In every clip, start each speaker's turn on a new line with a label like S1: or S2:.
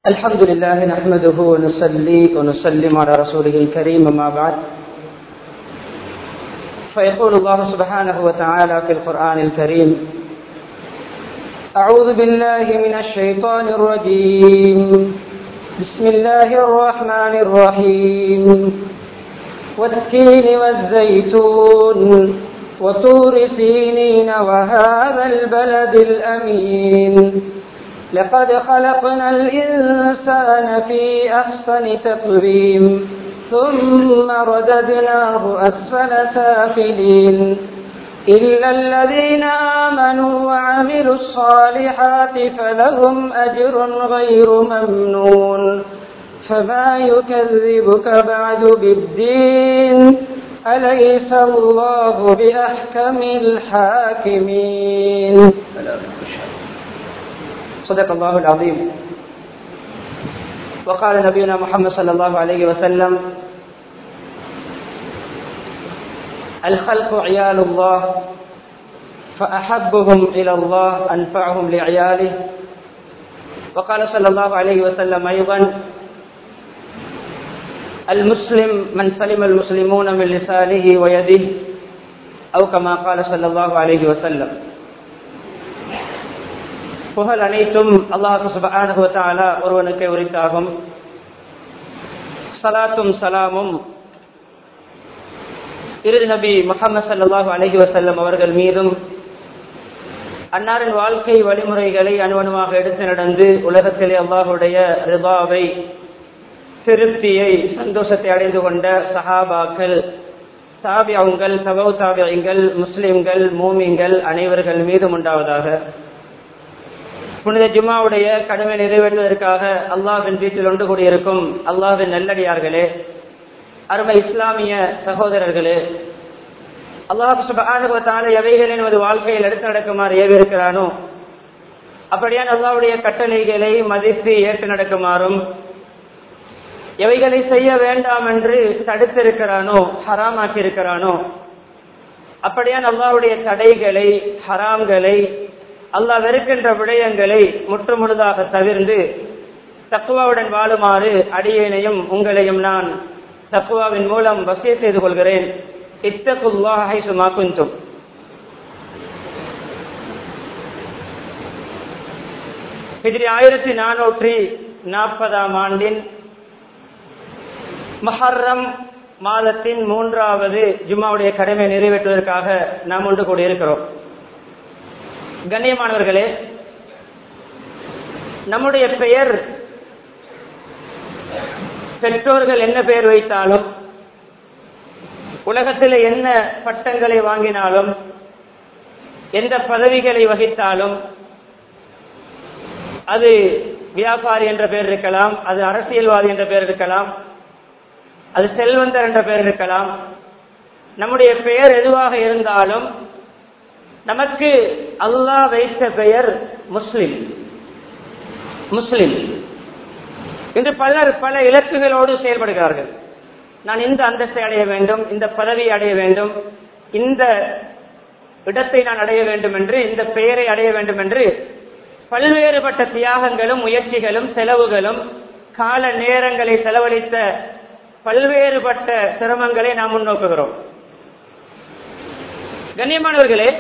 S1: الحمد لله نحمده ونصلي ونسلم على رسوله الكريم ما بعد فيقول الله سبحانه وتعالى في القرآن الكريم أعوذ بالله من الشيطان الرجيم بسم الله الرحمن الرحيم والتين والزيتون وطور سينين وهذا البلد الأمين لقد خلقنا الإنسان في أحسن تقويم ثم رددناه أسفل سافلين إلا الذين آمنوا وعملوا الصالحات فلهم أجر غير ممنون فما يكذبك بعد بالدين أليس الله بأحكم الحاكمين صدق الله العظيم وقال نبينا محمد صلى الله عليه وسلم الخلق عيال الله فأحبهم إلى الله أنفعهم لعياله وقال صلى الله عليه وسلم أيضا المسلم من سلم المسلمون من لسانه ويده أو كما قال صلى الله عليه وسلم புகழ் அனைத்தும் அல்லாஹு சுபஹானுவத்தாலா ஒருவனுக்கு உரித்தாகும் சலாத்தும் சலாமும் இறுதி நபி முகமது சல்லாஹூ அலஹி வசல்லம் அவர்கள் மீதும் அன்னாரின் வாழ்க்கை வழிமுறைகளை அனுவனமாக எடுத்து நடந்து உலகத்திலே அல்லாஹுடைய ரிபாவை திருப்தியை சந்தோஷத்தை அடைந்து கொண்ட சஹாபாக்கள் தாபியங்கள் தபவு தாபியங்கள் முஸ்லிம்கள் மூமிங்கள் அனைவர்கள் மீதும் உண்டாவதாக புனித ஜுமாவுடைய கடமை நிறைவேற்றுவதற்காக அல்லாவின் வீட்டில் ஒன்று கூடியிருக்கும் அல்லாவின் நல்லடியார்களே அருமை இஸ்லாமிய சகோதரர்களே அல்லாஹ் சுபானுவத்தால எவைகளை நமது வாழ்க்கையில் எடுத்து நடக்குமாறு ஏவிருக்கிறானோ அப்படியான் அல்லாவுடைய கட்டளைகளை மதித்து ஏற்று நடக்குமாறும் எவைகளை செய்ய வேண்டாம் என்று தடுத்திருக்கிறானோ ஹராமாக்கி இருக்கிறானோ அப்படியான் அல்லாவுடைய தடைகளை ஹராம்களை அல்லாஹ் வெறுக்கின்ற விடயங்களை முற்றுமுழுதாக தவிர்ந்து தக்குவாவுடன் வாழுமாறு அடியேனையும் உங்களையும் நான் தக்குவாவின் மூலம் வசிய செய்து கொள்கிறேன் இத்தகுல்லாஹை சுமாக்குந்தும் இதில் ஆயிரத்தி நானூற்றி நாற்பதாம் ஆண்டின் மஹர்ரம் மாதத்தின் மூன்றாவது ஜும்மாவுடைய கடமை நிறைவேற்றுவதற்காக நாம் ஒன்று கூடியிருக்கிறோம் கண்ணியமானவர்களே நம்முடைய பெயர் பெற்றோர்கள் என்ன பெயர் வைத்தாலும் உலகத்தில் என்ன பட்டங்களை வாங்கினாலும் எந்த பதவிகளை வகித்தாலும் அது வியாபாரி என்ற பெயர் இருக்கலாம் அது அரசியல்வாதி என்ற பெயர் இருக்கலாம் அது செல்வந்தர் என்ற பெயர் இருக்கலாம் நம்முடைய பெயர் எதுவாக இருந்தாலும் நமக்கு அல்லாஹ் வைத்த பெயர் முஸ்லிம் முஸ்லிம் இன்று பலர் பல இலக்குகளோடு செயல்படுகிறார்கள் நான் இந்த அந்தஸ்தை அடைய வேண்டும் இந்த பதவியை அடைய வேண்டும் இந்த இடத்தை நான் அடைய வேண்டும் என்று இந்த பெயரை அடைய வேண்டும் என்று பல்வேறுபட்ட தியாகங்களும் முயற்சிகளும் செலவுகளும் கால நேரங்களை செலவழித்த பல்வேறுபட்ட சிரமங்களை நாம் முன்னோக்குகிறோம் கண்ணியமானவர்களே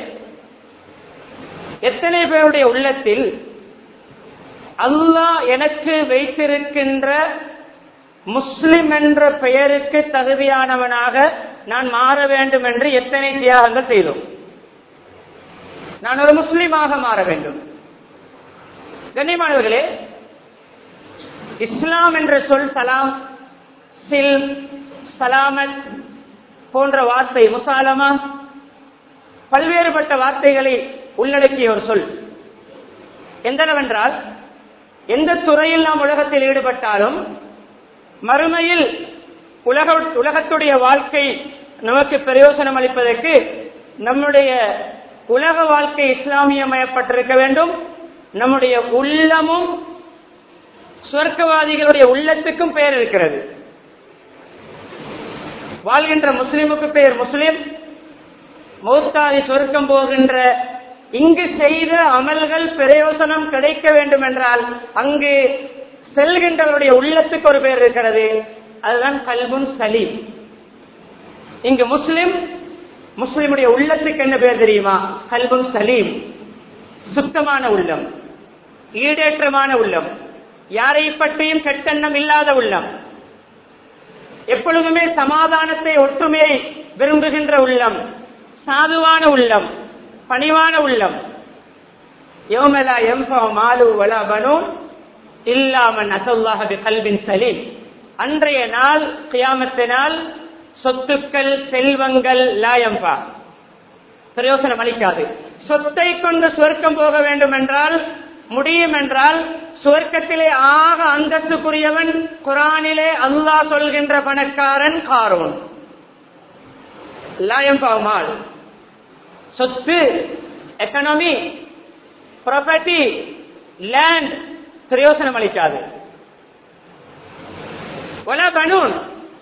S1: எத்தனை பேருடைய உள்ளத்தில் அல்லாஹ் எனக்கு வைத்திருக்கின்ற முஸ்லிம் என்ற பெயருக்கு தகுதியானவனாக நான் மாற வேண்டும் என்று எத்தனை தியாகங்கள் செய்தோம் நான் ஒரு முஸ்லிமாக மாற வேண்டும் கண்ணியமானவர்களே இஸ்லாம் என்ற சொல் சலாம் சில் சலாமத் போன்ற வார்த்தை முசாலமா பல்வேறுபட்ட வார்த்தைகளை உள்ளடக்கிய ஒரு சொல் எந்தளவென்றால் எந்த துறையில் நாம் உலகத்தில் ஈடுபட்டாலும் மறுமையில் உலக உலகத்துடைய வாழ்க்கை நமக்கு பிரயோசனம் அளிப்பதற்கு நம்முடைய உலக வாழ்க்கை இஸ்லாமியமயப்பட்டிருக்க வேண்டும் நம்முடைய உள்ளமும் சொர்க்கவாதிகளுடைய உள்ளத்துக்கும் பெயர் இருக்கிறது வாழ்கின்ற முஸ்லிமுக்கு பெயர் முஸ்லிம் மௌத்தாதி சொர்க்கம் போகின்ற இங்கு செய்த அமல்கள் பிரயோசனம் கிடைக்க வேண்டும் என்றால் அங்கு செல்கின்றவருடைய உள்ளத்துக்கு ஒரு பேர் இருக்கிறது அதுதான் கல்புன் சலீம் இங்கு முஸ்லிம் முஸ்லிமுடைய உள்ளத்துக்கு என்ன பேர் தெரியுமா கல்புன் சலீம் சுத்தமான உள்ளம் ஈடேற்றமான உள்ளம் யாரை பற்றியும் கெட்டெண்ணம் இல்லாத உள்ளம் எப்பொழுதுமே சமாதானத்தை ஒற்றுமையை விரும்புகின்ற உள்ளம் சாதுவான உள்ளம் பணிவான உள்ளம் யோமலா எம்பா மாலு வலா பனூன் இல்லாமன் அசல்லாஹ கல்வின் சலீம் அன்றைய நாள் கியாமத்தினால் சொத்துக்கள் செல்வங்கள் லாயம்பா பிரயோசனம் அளிக்காது சொத்தை கொண்டு சுவர்க்கம் போக வேண்டும் என்றால் முடியும் என்றால் சுவர்க்கத்திலே ஆக அந்தஸ்துக்குரியவன் குரானிலே அல்லாஹ் சொல்கின்ற பணக்காரன் காரோன் லாயம்பாமால் சொத்து எக்கனாமி ப்ராப்பர்ட்டி லேண்ட் பிரயோசனம் அளிக்காது பனூன்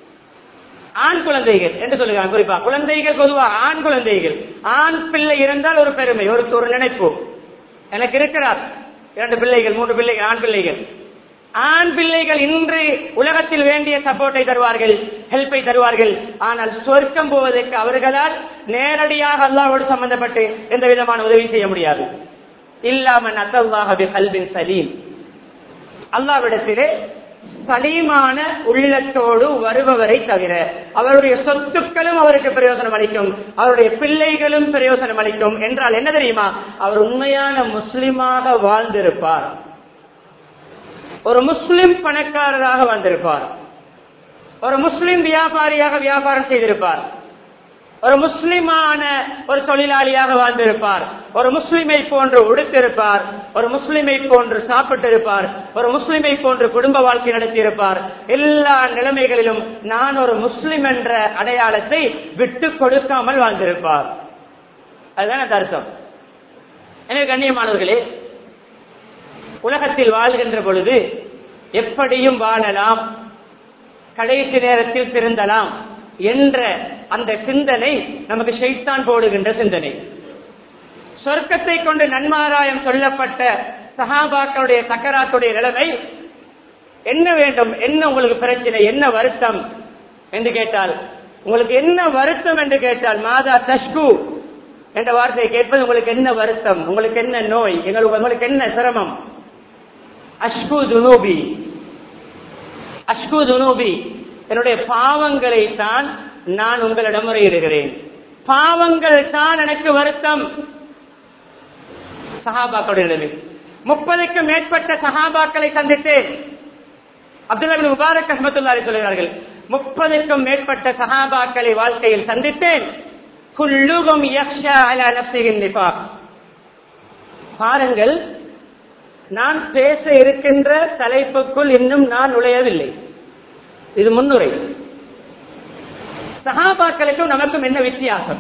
S1: ஆண் குழந்தைகள் என்று சொல்லுகிறாங்க குறிப்பா குழந்தைகள் பொதுவாக ஆண் குழந்தைகள் ஆண் பிள்ளை இருந்தால் ஒரு பெருமை ஒரு ஒரு நினைப்பு எனக்கு இருக்கிறார் இரண்டு பிள்ளைகள் மூன்று பிள்ளைகள் ஆண் பிள்ளைகள் ஆண் பிள்ளைகள் இன்று உலகத்தில் வேண்டிய சப்போர்ட்டை தருவார்கள் ஹெல்ப்பை தருவார்கள் ஆனால் சொர்க்கம் போவதற்கு அவர்களால் நேரடியாக அல்லாவோடு சம்பந்தப்பட்டு எந்த விதமான உதவி செய்ய முடியாது இல்லாமன் அத்தல்லாஹபி கல்வின் சலீம் அல்லாவிடத்திலே சலீமான உள்ளத்தோடு வருபவரை தவிர அவருடைய சொத்துக்களும் அவருக்கு பிரயோசனம் அளிக்கும் அவருடைய பிள்ளைகளும் பிரயோசனம் அளிக்கும் என்றால் என்ன தெரியுமா அவர் உண்மையான முஸ்லிமாக வாழ்ந்திருப்பார் ஒரு முஸ்லிம் பணக்காரராக வாழ்ந்திருப்பார் ஒரு முஸ்லிம் வியாபாரியாக வியாபாரம் செய்திருப்பார் ஒரு முஸ்லிமான ஒரு தொழிலாளியாக வாழ்ந்திருப்பார் ஒரு முஸ்லிமை போன்று உடுத்திருப்பார் ஒரு முஸ்லிமை போன்று சாப்பிட்டிருப்பார் ஒரு முஸ்லிமை போன்று குடும்ப வாழ்க்கை நடத்தியிருப்பார் எல்லா நிலைமைகளிலும் நான் ஒரு முஸ்லிம் என்ற அடையாளத்தை விட்டு கொடுக்காமல் வாழ்ந்திருப்பார் அதுதான் அந்த அர்த்தம் எனவே கண்ணியமானவர்களே உலகத்தில் வாழ்கின்ற பொழுது எப்படியும் வாழலாம் கடைசி நேரத்தில் திருந்தலாம் என்ற அந்த சிந்தனை நமக்கு ஷைத்தான் போடுகின்ற சிந்தனை சொர்க்கத்தை கொண்டு நன்மாராயம் சொல்லப்பட்ட சஹாபாக்களுடைய சக்கராத்துடைய நிலைமை என்ன வேண்டும் என்ன உங்களுக்கு பிரச்சனை என்ன வருத்தம் என்று கேட்டால் உங்களுக்கு என்ன வருத்தம் என்று கேட்டால் மாதா தஷ்கு என்ற வார்த்தையை கேட்பது உங்களுக்கு என்ன வருத்தம் உங்களுக்கு என்ன நோய் எங்களுக்கு உங்களுக்கு என்ன சிரமம் அஷ்கு துனூபி அஷ்கு துனூபி என்னுடைய பாவங்களை தான் நான் உங்களிடம் முறையிடுகிறேன் பாவங்கள் தான் எனக்கு வருத்தம் சஹாபாக்களுடைய நிலைமை முப்பதுக்கும் மேற்பட்ட சஹாபாக்களை சந்தித்தேன் அப்துல்லா முபாரக் அஹமத்துல்லாரி சொல்கிறார்கள் முப்பதுக்கும் மேற்பட்ட சஹாபாக்களை வாழ்க்கையில் சந்தித்தேன் குல்லுகும் யக்ஷா அலா நப்சிகின் நிஃபாக் பாருங்கள் நான் பேச இருக்கின்ற தலைப்புக்குள் இன்னும் நான் நுழையவில்லை இது முன்னுரை சகாபாக்களுக்கும் நமக்கும் என்ன வித்தியாசம்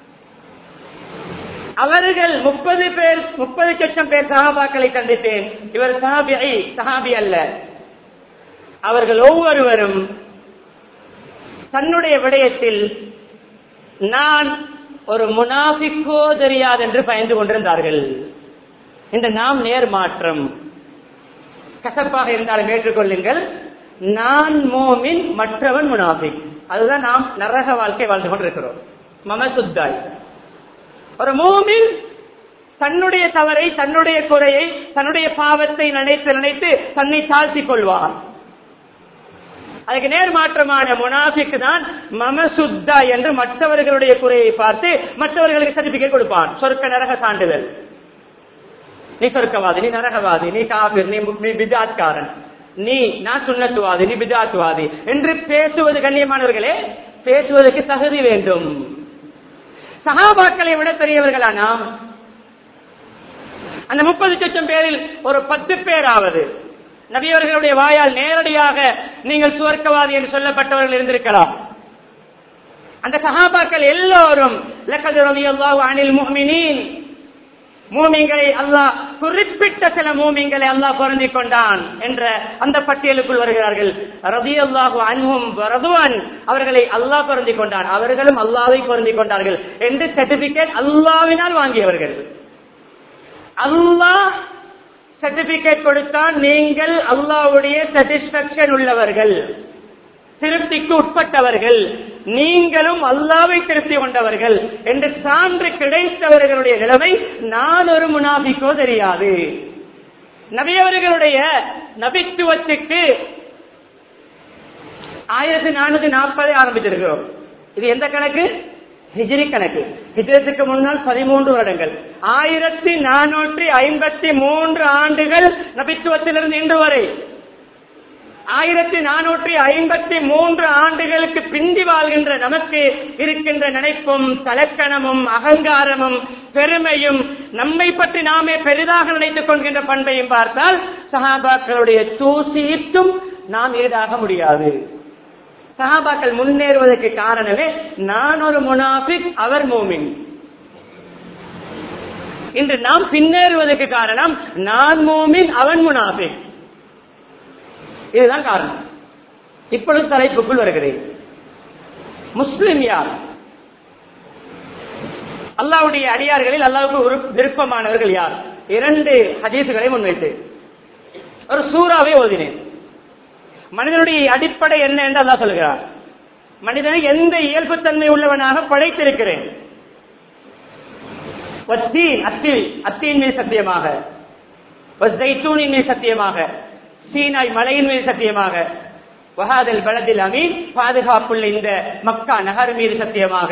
S1: அவர்கள் முப்பது பேர் முப்பது லட்சம் பேர் சகாபாக்களை சந்தித்தேன் இவர் சஹாபி சஹாபி அல்ல அவர்கள் ஒவ்வொருவரும் தன்னுடைய விடயத்தில் நான் ஒரு முனாஃபிக்கோ தெரியாது என்று பயந்து கொண்டிருந்தார்கள் இந்த நாம் நேர் மாற்றம் கசப்பாக இருந்தாலும் ஏற்றுக்கொள்ளுங்கள் நான் மோமின் மற்றவன் முனாஃபிக் அதுதான் நாம் நரக வாழ்க்கை வாழ்ந்து கொண்டிருக்கிறோம் மமசுத்தாய் ஒரு மோமின் தன்னுடைய தவறை தன்னுடைய குறையை தன்னுடைய பாவத்தை நினைத்து நினைத்து தன்னை தாழ்த்திக் கொள்வார் அதுக்கு நேர் மாற்றமான முனாஃபிக்கு தான் மமசுத்தா என்று மற்றவர்களுடைய குறையை பார்த்து மற்றவர்களுக்கு சர்டிபிகேட் கொடுப்பான் சொர்க்க நரக சான்றிதழ் நீ சொர்க்கவாதி நீ நரகவாதி நீ காபிர் நீ நீ பிதாத்காரன் நீ நான் சுண்ணத்துவாதி நீ பிதாத்துவாதி என்று பேசுவது கண்ணியமானவர்களே பேசுவதற்கு தகுதி வேண்டும் சகாபாக்களை விட பெரியவர்களா நாம் அந்த முப்பது லட்சம் பேரில் ஒரு பத்து பேராவது நபியவர்களுடைய வாயால் நேரடியாக நீங்கள் சுவர்க்கவாதி என்று சொல்லப்பட்டவர்கள் இருந்திருக்கலாம் அந்த சகாபாக்கள் எல்லோரும் அனில் முஹ்மினின் மூமிங்களை அல்லாஹ் குறிப்பிட்ட சில மூமிங்களை அல்லாஹ் பொருந்திக் கொண்டான் என்ற அந்த பட்டியலுக்குள் வருகிறார்கள் ரதி அல்லாஹு அன்பும் ரதுவான் அவர்களை அல்லாஹ் பொருந்திக் கொண்டான் அவர்களும் அல்லாவை பொருந்திக் கொண்டார்கள் என்று சர்டிபிகேட் அல்லாவினால் வாங்கியவர்கள் அல்லாஹ் சர்டிபிகேட் கொடுத்தான் நீங்கள் அல்லாவுடைய சாட்டிஸ்பேக்ஷன் உள்ளவர்கள் திருப்திக்கு உட்பட்டவர்கள் நீங்களும் அல்லாவை திருப்தி கொண்டவர்கள் என்று சான்று கிடைத்தவர்களுடைய நிலைமை நான் ஒரு முனாபிக்கோ தெரியாது நபியவர்களுடைய நபித்துவத்துக்கு ஆயிரத்தி நானூத்தி நாற்பதை ஆரம்பித்திருக்கிறோம் இது எந்த கணக்கு ஹிஜ்ரி கணக்கு ஹிஜ்ரத்துக்கு முன்னால் பதிமூன்று வருடங்கள் ஆயிரத்தி நானூற்றி ஐம்பத்தி மூன்று ஆண்டுகள் நபித்துவத்திலிருந்து இன்று வரை ஆயிரத்தி நானூற்றி ஐம்பத்தி மூன்று ஆண்டுகளுக்கு பிந்தி வாழ்கின்ற நமக்கு இருக்கின்ற நினைப்பும் தலக்கணமும் அகங்காரமும் பெருமையும் நம்மை பற்றி நாமே பெரிதாக நினைத்துக் கொள்கின்ற பண்பையும் பார்த்தால் சஹாபாக்களுடைய தூசியிட்டும் நாம் ஈடாக முடியாது சஹாபாக்கள் முன்னேறுவதற்கு காரணமே நான் ஒரு முனாஃபிக் அவர் மூமின் இன்று நாம் பின்னேறுவதற்கு காரணம் நான் மூமின் அவன் முனாஃபிக் இதுதான் காரணம் இப்பொழுது தலைப்புக்குள் வருகிறேன் முஸ்லிம் யார் அல்லாவுடைய அடியார்களில் அல்லாவுக்கு விருப்பமானவர்கள் யார் இரண்டு ஹதீசுகளை முன்வைத்து ஒரு சூறாவை ஓதினேன் மனிதனுடைய அடிப்படை என்ன என்று அல்லா சொல்கிறார் மனிதனை எந்த இயல்புத்தன்மை உள்ளவனாக படைத்திருக்கிறேன் அத்தில் அத்தியின் மீது சத்தியமாக ஜெய்தூனின் மீது சத்தியமாக சீனாய் மலையின் மீது சத்தியமாக வகாதல் பலதில் அமீன் பாதுகாப்புள்ள இந்த மக்கா நகர் மீது சத்தியமாக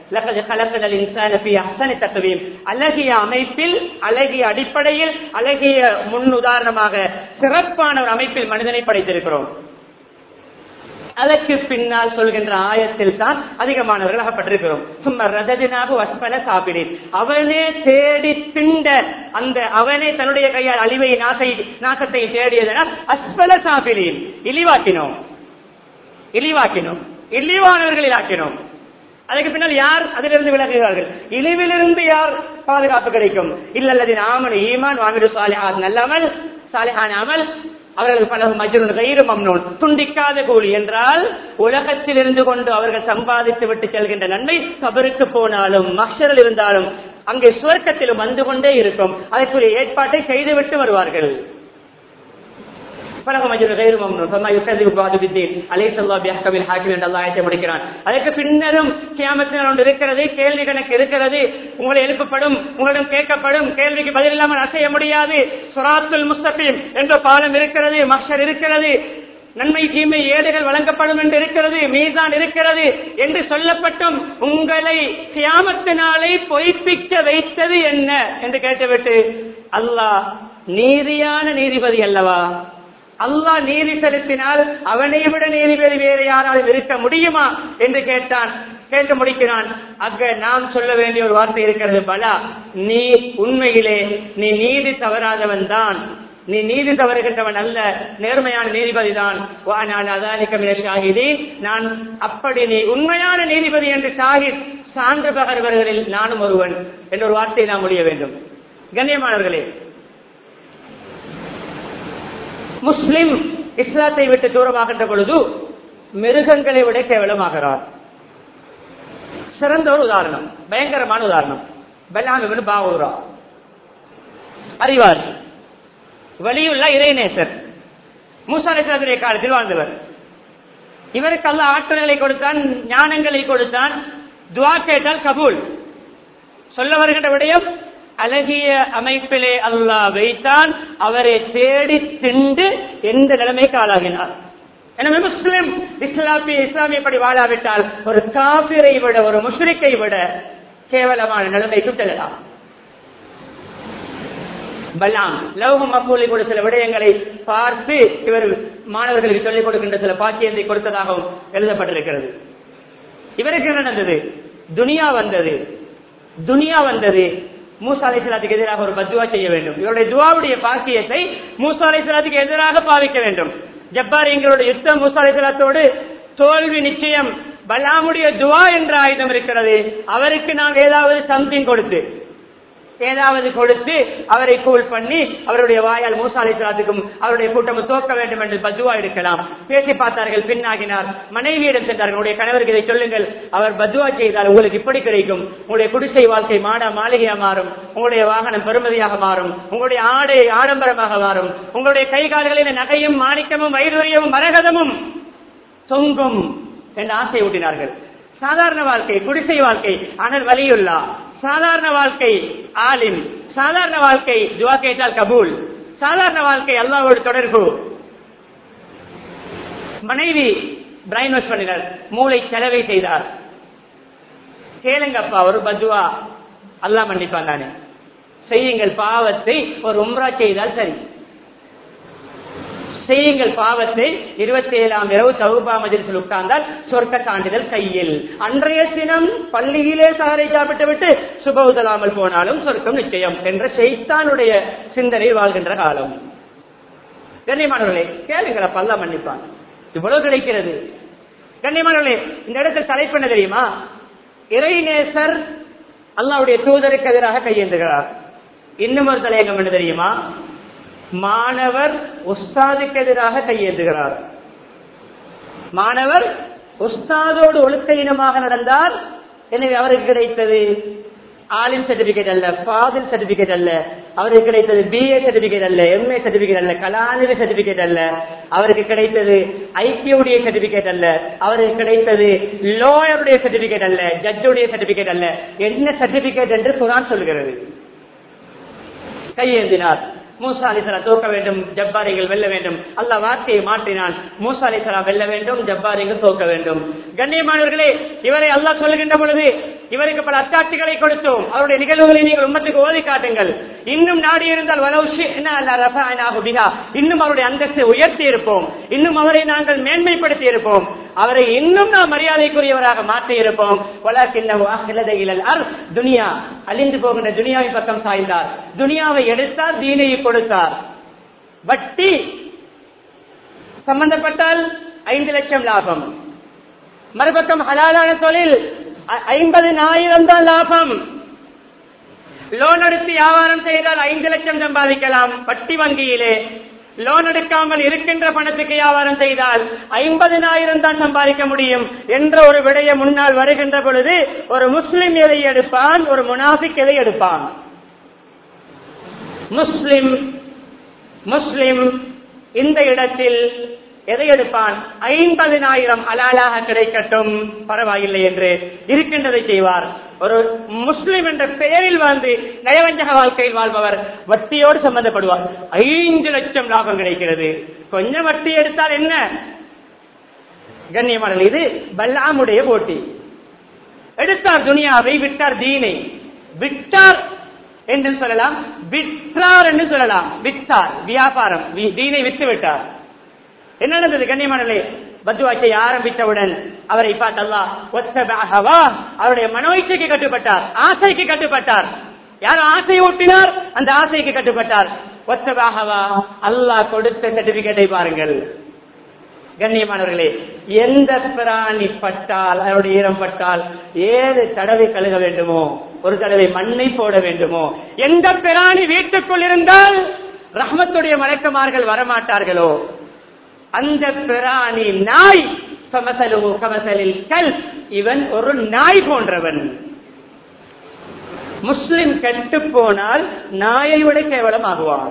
S1: அழகிய அமைப்பில் அழகிய அடிப்படையில் அழகிய முன் உதாரணமாக சிறப்பான ஒரு அமைப்பில் மனிதனை படைத்திருக்கிறோம் அதற்கு பின்னால் சொல்கின்ற ஆயத்தில் தான் அதிகமானவர்கள் அகப்பட்டிருக்கிறோம் சும்மா ரததினாக வஸ்பல சாப்பிடேன் அவனே தேடி திண்ட அந்த அவனே தன்னுடைய கையால் அழிவை நாசை நாசத்தை தேடியதனால் அஸ்பல சாப்பிடேன் இழிவாக்கினோம் இழிவாக்கினோம் இழிவானவர்களில் ஆக்கினோம் அதுக்கு பின்னால் யார் அதிலிருந்து விலகுகிறார்கள் இழிவிலிருந்து யார் பாதுகாப்பு கிடைக்கும் இல்லல்லது ஆமன் ஈமான் வாமிடு சாலிஹாத் நல்லமல் சாலிஹான் அமல் அவர்கள் பல மஜ்ரூன் கயிறு மம்னூன் துண்டிக்காத கூலி என்றால் உலகத்தில் இருந்து கொண்டு அவர்கள் சம்பாதித்து விட்டு செல்கின்ற நன்மை கபருக்கு போனாலும் மக்சரில் இருந்தாலும் அங்கே சுவர்க்கத்திலும் வந்து கொண்டே இருக்கும் அதற்குரிய ஏற்பாட்டை செய்துவிட்டு வருவார்கள் அதற்கு பின்னரும் கியாமத்தினர் ஒன்று இருக்கிறது கேள்வி கணக்கு இருக்கிறது உங்களை எழுப்பப்படும் உங்களிடம் கேட்கப்படும் கேள்விக்கு பதில் இல்லாமல் அசைய முடியாது சுராத்துல் முஸ்தபீம் என்ற பாலம் இருக்கிறது மஷர் இருக்கிறது நன்மை தீமை ஏடுகள் வழங்கப்படும் என்று இருக்கிறது மீதான் இருக்கிறது என்று சொல்லப்பட்டும் உங்களை கியாமத்தினாலை பொய்ப்பிக்க வைத்தது என்ன என்று கேட்டுவிட்டு அல்லாஹ் நீதியான நீதிபதி அல்லவா அல்லாஹ் நீதி செலுத்தினால் அவனை விட நீதிபதி வேறு யாராலும் இருக்க முடியுமா என்று கேட்டான் கேட்டு முடிக்கிறான் அங்க நாம் சொல்ல வேண்டிய ஒரு வார்த்தை இருக்கிறது பலா நீ உண்மையிலே நீ நீதி தவறாதவன் தான் நீ நீதி தவறுகின்றவன் அல்ல நேர்மையான நீதிபதி தான் நான் அப்படி நீ உண்மையான நீதிபதி என்று ஷாஹித் சான்று பகர்வர்களில் நானும் ஒருவன் என்ற ஒரு வார்த்தையை நாம் முடிய வேண்டும் கண்ணியமானவர்களே முஸ்லிம் இஸ்லாத்தை விட்டு தூரமாகின்ற பொழுது மிருகங்களை விட கேவலமாகிறார் சிறந்த ஒரு உதாரணம் பயங்கரமான உதாரணம் பெல்லாமிபன் பாவூரா அறிவார் வலியுள்ள இறைநேசர் மூசாலேசனுடைய காலத்தில் வாழ்ந்தவர் இவருக்கு அல்ல ஆற்றல்களை கொடுத்தான் ஞானங்களை கொடுத்தான் துவா கேட்டால் கபூல் சொல்ல வருகின்ற விடயம் அழகிய அமைப்பிலே அல்லாஹ் வைத்தான் அவரை தேடி திண்டு எந்த நிலைமைக்கு ஆளாகினார் எனவே முஸ்லிம் இஸ்லாமிய இஸ்லாமியப்படி வாழாவிட்டால் ஒரு காபிரை விட ஒரு முஷ்ரிக்கை விட கேவலமான நிலைமைக்கு செல்லலாம் பல்லாம் லௌக மக்கூலை கூட சில விடயங்களை பார்த்து இவர் மாணவர்களுக்கு சொல்லிக் கொடுக்கின்ற சில பாக்கியத்தை கொடுத்ததாகவும் எழுதப்பட்டிருக்கிறது இவருக்கு என்ன நடந்தது துனியா வந்தது துனியா வந்தது மூசா அலைசலாத்துக்கு எதிராக ஒரு பத்துவா செய்ய வேண்டும் இவருடைய துவாவுடைய பாக்கியத்தை மூசா அலைசலாத்துக்கு எதிராக பாவிக்க வேண்டும் ஜப்பார் எங்களுடைய யுத்தம் மூசா அலைசலாத்தோடு தோல்வி நிச்சயம் பலாமுடைய துவா என்ற ஆயுதம் இருக்கிறது அவருக்கு நாம் ஏதாவது சம்திங் கொடுத்து ஏதாவது கொடுத்து அவரை கூல் பண்ணி அவருடைய வாயால் மூசா அலிஸ்லாத்துக்கும் அவருடைய கூட்டம் தோக்க வேண்டும் என்று பத்துவா எடுக்கலாம் பேசி பார்த்தார்கள் பின்னாகினார் மனைவியிடம் சென்றார்கள் உங்களுடைய கணவருக்கு இதை சொல்லுங்கள் அவர் பத்துவா செய்தால் உங்களுக்கு இப்படி கிடைக்கும் உங்களுடைய குடிசை வாழ்க்கை மாட மாளிகையா மாறும் உங்களுடைய வாகனம் பெருமதியாக மாறும் உங்களுடைய ஆடை ஆடம்பரமாக மாறும் உங்களுடைய கை கால்களில் நகையும் மாணிக்கமும் வைடூரியமும் மரகதமும் தொங்கும் என்று ஆசை ஊட்டினார்கள் சாதாரண வாழ்க்கை குடிசை வாழ்க்கை ஆனால் வலியுள்ளா சாதாரண வாழ்க்கை ஆலிம் சாதாரண வாழ்க்கை துவா கேட்டால் கபூல் சாதாரண வாழ்க்கை அல்லாவோடு தொடர்பு மனைவி பிரைன் வாஷ் பண்ணினார் மூளை செலவை செய்தார் கேளுங்கப்பா ஒரு பத்வா அல்லாஹ் மன்னிப்பான் தானே செய்யுங்கள் பாவத்தை ஒரு உம்ரா செய்தால் சரி செய்யுங்கள் பாவத்தை இருபத்தி ஏழாம் இரவு தகுபா மஜிலிசில் உட்கார்ந்தால் சொர்க்க சான்றிதழ் கையில் அன்றைய தினம் பள்ளியிலே சாரை சாப்பிட்டு விட்டு சுபவுதலாமல் போனாலும் சொர்க்கம் நிச்சயம் என்ற செய்தானுடைய சிந்தனை வாழ்கின்ற காலம் கண்ணியமானவர்களே கேளுங்கள் அப்ப அல்லா மன்னிப்பான் இவ்வளவு கிடைக்கிறது கண்ணியமானவர்களே இந்த இடத்தில் தலைப்பு என்ன தெரியுமா இறைநேசர் அல்லாவுடைய தூதருக்கு எதிராக கையேந்துகிறார் இன்னும் ஒரு தலையங்கம் என்ன தெரியுமா மாணவர் உஸ்தாதுக்கு எதிராக கையேந்துகிறார் மாணவர் உஸ்தாதோடு ஒழுக்க இனமாக நடந்தால் எனவே அவருக்கு கிடைத்தது ஆலிம் சர்டிபிகேட் அல்ல ஃபாதில் சர்டிபிகேட் அல்ல அவருக்கு கிடைத்தது பிஏ சர்டிபிகேட் அல்ல எம்ஏ சர்டிபிகேட் அல்ல கலாநிதி சர்டிபிகேட் அல்ல அவருக்கு கிடைத்தது ஐக்கியுடைய சர்டிபிகேட் அல்ல அவருக்கு கிடைத்தது லோயருடைய சர்டிபிகேட் அல்ல ஜட்ஜுடைய சர்டிபிகேட் அல்ல என்ன சர்டிபிகேட் என்று குரான் சொல்கிறது கையேந்தினார் மூசா அலிசலாம் தோக்க வேண்டும் ஜப்பாரிகள் வெல்ல வேண்டும் அல்ல வார்த்தையை மாற்றினான் மூசா அலிசலாம் வெல்ல வேண்டும் ஜப்பாரிகள் தோக்க வேண்டும் கண்ணியமானவர்களே இவரை அல்லாஹ் சொல்லுகின்ற பொழுது இவருக்கு பல அத்தாட்சிகளை கொடுத்தோம் அவருடைய நிகழ்வுகளை நீங்கள் உம்மத்துக்கு ஓதி காட்டுங்கள் இன்னும் நாடி இருந்தால் வலவுஷி இன்னும் அவருடைய அந்தஸ்தை உயர்த்தி இருப்போம் இன்னும் அவரை நாங்கள் மேன்மைப்படுத்தி இருப்போம் அவரை இன்னும் நாம் மரியாதைக்குரியவராக மாற்றி இருப்போம் துனியா அழிந்து போகின்ற துனியாவின் பக்கம் சாய்ந்தார் துனியாவை எடுத்தார் தீனையை கொடுத்தார் வட்டி சம்பந்தப்பட்டால் ஐந்து லட்சம் லாபம் மறுபக்கம் ஹலாலான தொழில் ஐம்பதினாயிரம் தான் லாபம் லோன் எடுத்து வியாபாரம் செய்தால் ஐந்து லட்சம் சம்பாதிக்கலாம் வட்டி வங்கியிலே லோன் எடுக்காமல் இருக்கின்ற பணத்துக்கு வியாபாரம் செய்தால் ஐம்பதினாயிரம் தான் சம்பாதிக்க முடியும் என்ற ஒரு விடயம் முன்னால் வருகின்ற பொழுது ஒரு முஸ்லிம் எதை எடுப்பான் ஒரு முனாஃபிக் எதை எடுப்பான் முஸ்லிம் முஸ்லிம் இந்த இடத்தில் எதை எடுப்பான் ஐம்பதினாயிரம் அலாலாக கிடைக்கட்டும் பரவாயில்லை என்று இருக்கின்றதை செய்வார் ஒரு முஸ்லிம் என்ற பெயரில் வாழ்ந்து நயவஞ்சக வாழ்க்கையில் வாழ்பவர் வட்டியோடு சம்பந்தப்படுவார் ஐந்து லட்சம் லாபம் கிடைக்கிறது கொஞ்சம் வட்டி எடுத்தால் என்ன கண்ணியமானல் இது பல்லாமுடைய போட்டி எடுத்தார் துனியாவை விட்டார் தீனை விட்டார் என்று சொல்லலாம் விற்றார் என்று சொல்லலாம் வித்தார் வியாபாரம் தீனை வித்து விட்டார் என்ன நடந்தது கண்ணியமானே பத்துவாச்சை ஆரம்பித்தவுடன் அவரை பார்த்தல்லா ஒத்தபாகவா அவருடைய மனோய்ச்சைக்கு கட்டுப்பட்டார் ஆசைக்கு கட்டுப்பட்டார் யார் ஆசை ஊட்டினார் அந்த ஆசைக்கு கட்டுப்பட்டார் ஒத்தபாகவா அல்லாஹ் கொடுத்த சர்டிபிகேட்டை பாருங்கள் கண்ணியமானவர்களே எந்த பிராணி பட்டால் அவருடைய ஈரம் பட்டால் ஏழு தடவை கழுக வேண்டுமோ ஒரு தடவை மண்ணை போட வேண்டுமோ எந்த பிராணி வீட்டுக்குள் இருந்தால் ரஹ்மத்துடைய மலக்குமார்கள் வரமாட்டார்களோ அந்த பிராணி நாய் கமசலு கமசலில் கல் இவன் ஒரு நாய் போன்றவன் முஸ்லிம் கெட்டு போனால் நாயை விட கேவலம் ஆகுவான்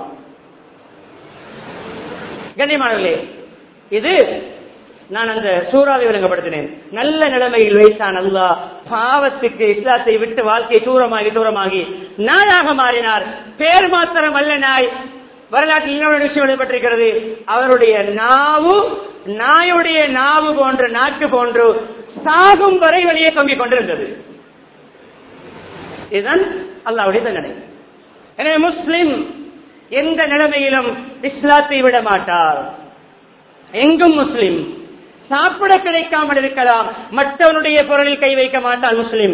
S1: கண்ணியமானவர்களே இது நான் அந்த சூறாவை விளங்கப்படுத்தினேன் நல்ல நிலைமையில் வைத்தான் அல்லா பாவத்துக்கு இஸ்லாத்தை விட்டு வாழ்க்கை தூரமாகி தூரமாகி நாயாக மாறினார் பேர் மாத்திரம் அல்ல நாய் வரலாற்றில் இன்னொரு விஷயம் எழுதப்பட்டிருக்கிறது அவருடைய நாவு நாயுடைய நாவு போன்று நாக்கு போன்று சாகும் வரை வெளியே தொங்கிக் கொண்டிருந்தது இதுதான் அல்லாவுடைய தண்டனை எனவே முஸ்லிம் எந்த நிலைமையிலும் இஸ்லாத்தை விட மாட்டார் எங்கும் முஸ்லிம் சாப்பிட கிடைக்காமல் இருக்கலாம் மற்றவனுடைய பொருளில் கை வைக்க மாட்டால் முஸ்லிம்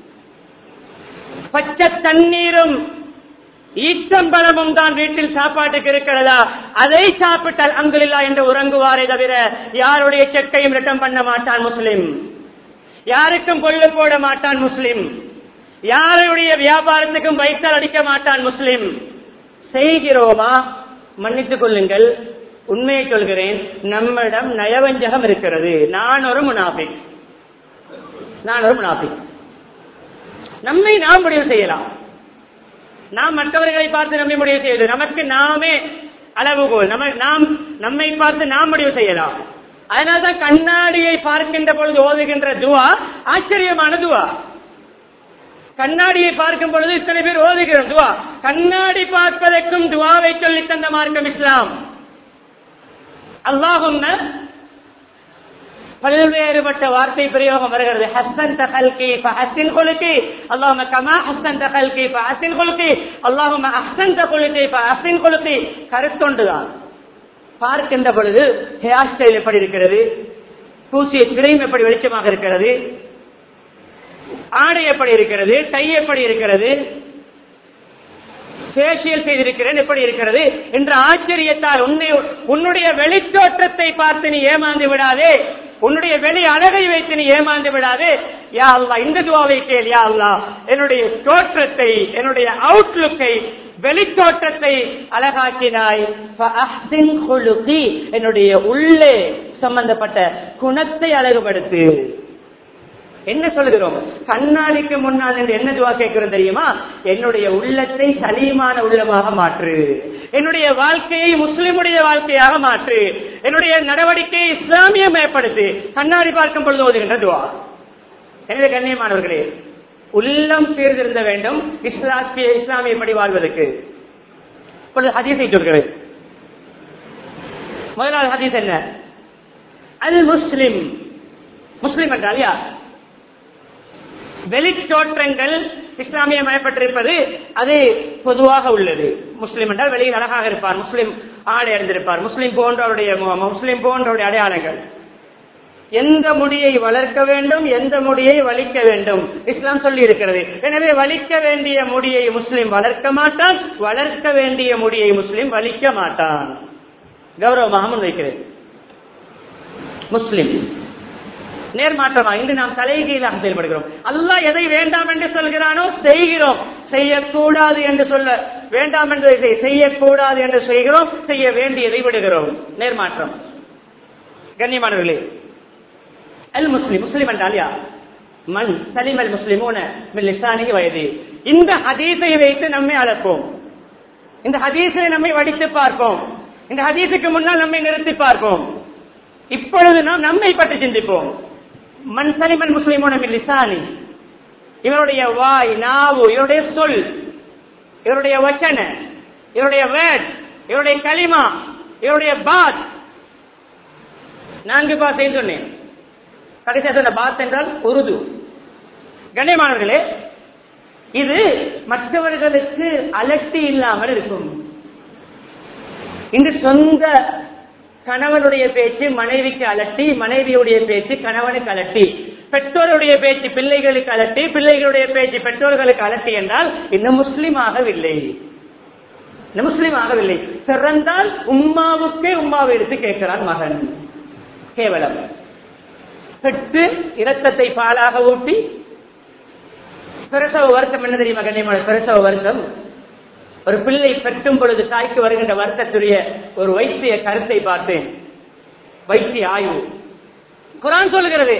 S1: பச்சை தண்ணீரும் ஈச்சம்பழமும் தான் வீட்டில் சாப்பாட்டுக்கு இருக்கிறதா அதை சாப்பிட்டால் அங்குலில்லா என்று உறங்குவாரே தவிர யாருடைய செக்கையும் ரிட்டம் பண்ண மாட்டான் முஸ்லிம் யாருக்கும் கொள்ளு போட மாட்டான் முஸ்லிம் யாருடைய வியாபாரத்துக்கும் வைத்தால் அடிக்க மாட்டான் முஸ்லிம் செய்கிறோமா மன்னித்துக் கொள்ளுங்கள் உண்மையை சொல்கிறேன் நம்மிடம் நயவஞ்சகம் இருக்கிறது நான் ஒரு முனாஃபிக் நான் ஒரு முனாஃபிக் நம்மை நாம் முடிவு செய்யலாம் நாம் மற்றவர்களை பார்த்து நம்மை முடிவு செய்வது நமக்கு நாமே அளவுகோல் நம்ம நாம் நம்மை பார்த்து நாம் முடிவு செய்யலாம் அதனால்தான் கண்ணாடியை பார்க்கின்ற பொழுது ஓதுகின்ற துவா ஆச்சரியமான துவா கண்ணாடியை பார்க்கும் பொழுது இத்தனை பேர் ஓதுகிறோம் துவா கண்ணாடி பார்ப்பதற்கும் துவாவை சொல்லி தந்த மார்க்கம் இஸ்லாம் அல்லாஹும் பல்வேறுபட்ட வார்த்தை பிரயோகம் வருகிறது ஹசன் தகல்கி ஹசின் கொலுக்கி அல்லாஹும கமா ஹசன் தகல்கி ஹசின் கொலுக்கி அல்லாஹும அஹசன் தகுலுக்கி ஹசின் கொலுக்கி கருத்தொண்டுதான் பார்க்கின்ற பொழுது ஹேர் ஸ்டைல் எப்படி இருக்கிறது பூசிய கிரீம் எப்படி வெளிச்சமாக இருக்கிறது ஆடை எப்படி இருக்கிறது டை எப்படி இருக்கிறது ஃபேஷியல் செய்திருக்கிறேன் எப்படி இருக்கிறது என்ற ஆச்சரியத்தால் உன்னை உன்னுடைய வெளித்தோற்றத்தை பார்த்து நீ ஏமாந்து விடாதே உன்னுடைய வெளி அழகை வைத்து நீ ஏமாந்து விடாதே யா அல்லா இந்த துவாவை கேள் யா அல்லா என்னுடைய தோற்றத்தை என்னுடைய அவுட்லுக்கை வெளித்தோற்றத்தை அழகாக்கினாய் ஃபஅஹ்சின் குலுகி என்னுடைய உள்ளே சம்பந்தப்பட்ட குணத்தை அழகுபடுத்து என்ன சொல்கிறோம் கண்ணாடிக்கு முன்னால் என்று என்ன துவா கேட்கிறோம் தெரியுமா என்னுடைய உள்ளத்தை சலீமான உள்ளமாக மாற்று என்னுடைய வாழ்க்கையை முஸ்லிமுடைய வாழ்க்கையாக மாற்று என்னுடைய நடவடிக்கையை இஸ்லாமியமயப்படுத்து கண்ணாடி பார்க்கும் பொழுது ஓதுகின்ற துவா எனவே கண்ணியமானவர்களே உள்ளம் சீர்திருந்த வேண்டும் இஸ்லாமிய இஸ்லாமியப்படி வாழ்வதற்கு இப்பொழுது ஹதீஸை சொல்கிறேன் முதலாவது ஹதீஸ் என்ன அல் முஸ்லிம் முஸ்லிம் என்றால் யார் வெளித்தோற்றங்கள் இஸ்லாமிய மயப்பட்டிருப்பது அது பொதுவாக உள்ளது முஸ்லிம் என்றால் வெளியில் அழகாக இருப்பார் முஸ்லிம் ஆடை அடைந்திருப்பார் முஸ்லிம் போன்றவருடைய முகம் முஸ்லிம் போன்றவருடைய அடையாளங்கள் எந்த முடியை வளர்க்க வேண்டும் எந்த முடியை வலிக்க வேண்டும் இஸ்லாம் சொல்லி இருக்கிறது எனவே வலிக்க வேண்டிய முடியை முஸ்லிம் வளர்க்க மாட்டான் வளர்க்க வேண்டிய முடியை முஸ்லிம் வலிக்க மாட்டான் கௌரவமாக முன்வைக்கிறேன் முஸ்லிம் நேர்மாற்றமா இன்று நாம் தலைகீழாக செயல்படுகிறோம் அல்லாஹ் எதை வேண்டாம் என்று சொல்கிறானோ செய்கிறோம் செய்யக்கூடாது என்று சொல்ல வேண்டாம் என்று செய்யக்கூடாது என்று செய்கிறோம் செய்ய வேண்டியதை விடுகிறோம் நேர்மாற்றம் கண்ணியமானவர்களே அல் முஸ்லிம் முஸ்லிம் என்றால் யார் மண் சலிம் அல் முஸ்லிமூன லிசானிகி வயது இந்த ஹதீஸை வைத்து நம்மை அழைப்போம் இந்த ஹதீஸை நம்மை வடித்து பார்ப்போம் இந்த ஹதீஸுக்கு முன்னால் நம்மை நிறுத்தி பார்ப்போம் இப்பொழுது நாம் நம்மை பற்றி சிந்திப்போம் மண் சலிமன் முஸ்லிமோன லிசானி இவருடைய வாய் நாவு இவருடைய சொல் இவருடைய வச்சன இவருடைய வேட் இவருடைய களிமா இவருடைய பாத் நான்கு பாசை சொன்னேன் கடைசியா சொன்ன பாத் என்றால் உருது கண்ணியமானவர்களே இது மற்றவர்களுக்கு அலட்டி இல்லாமல் இருக்கும் இங்கு சொந்த கணவனுடைய பேச்சு மனைவிக்கு அலட்டி மனைவியுடைய பேச்சு கணவனுக்கு அலட்டி பெற்றோருடைய பேச்சு பிள்ளைகளுக்கு அலட்டி பிள்ளைகளுடைய பேச்சு பெற்றோர்களுக்கு அலட்டி என்றால் இன்னும் முஸ்லிம் ஆகவில்லை இன்னும் முஸ்லிம் ஆகவில்லை பிறந்தால் உம்மாவுக்கே உம்மாவை எடுத்து கேட்கிறான் மகன் கேவலம் பெற்று இரத்தத்தை பாலாக ஊட்டி பிரசவ வருத்தம் என்ன தெரியுமா கண்ணியமான பிரசவ வருத்தம் ஒரு பிள்ளை பெற்றும் பொழுது தாய்க்கு வருகின்ற வருத்தத்துடைய ஒரு வைத்திய கருத்தை பார்த்தேன் வைத்திய ஆய்வு குரான் சொல்லுகிறது